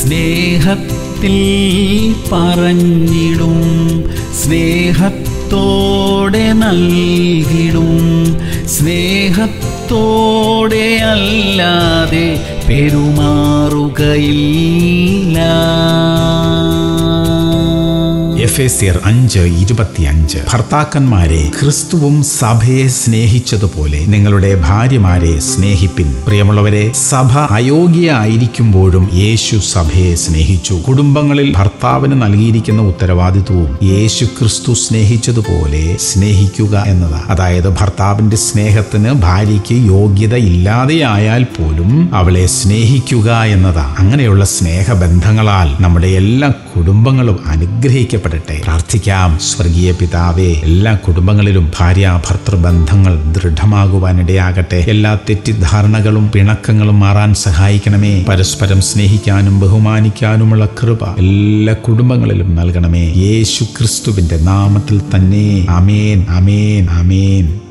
സ്നേഹത്തിൽ പറഞ്ഞിടും സ്നേഹത്തോടെ നൽകിടും സ്നേഹത്തോടെ അല്ലാതെ പെരുമാറുകയില്ല എഫ് എസിയർ അഞ്ച് ഇരുപത്തിയഞ്ച് ഭർത്താക്കന്മാരെ ക്രിസ്തുവും സഭയെ സ്നേഹിച്ചതുപോലെ നിങ്ങളുടെ ഭാര്യമാരെ സ്നേഹിപ്പിൻ പ്രിയമുള്ളവരെ സഭ അയോഗ്യയായിരിക്കുമ്പോഴും യേശു സഭയെ സ്നേഹിച്ചു കുടുംബങ്ങളിൽ ഭർത്താവിന് നൽകിയിരിക്കുന്ന ഉത്തരവാദിത്വവും യേശു ക്രിസ്തു സ്നേഹിച്ചതുപോലെ സ്നേഹിക്കുക എന്നതാണ് അതായത് ഭർത്താവിന്റെ സ്നേഹത്തിന് ഭാര്യയ്ക്ക് യോഗ്യത ഇല്ലാതെയായാൽ പോലും അവളെ സ്നേഹിക്കുക എന്നതാണ് അങ്ങനെയുള്ള സ്നേഹബന്ധങ്ങളാൽ നമ്മുടെ എല്ലാ കുടുംബങ്ങളും അനുഗ്രഹിക്കപ്പെടട്ടെ പ്രാർത്ഥിക്കാം സ്വർഗീയ പിതാവേ എല്ലാ കുടുംബങ്ങളിലും ഭാര്യ ഭർത്തൃ ബന്ധങ്ങൾ ദൃഢമാകുവാനിടയാകട്ടെ എല്ലാ തെറ്റിദ്ധാരണകളും പിണക്കങ്ങളും മാറാൻ സഹായിക്കണമേ പരസ്പരം സ്നേഹിക്കാനും ബഹുമാനിക്കാനുമുള്ള കൃപ എല്ലാ കുടുംബങ്ങളിലും നൽകണമേ യേശു ക്രിസ്തുവിന്റെ നാമത്തിൽ തന്നെ അമേൻ അമേൻ അമേൻ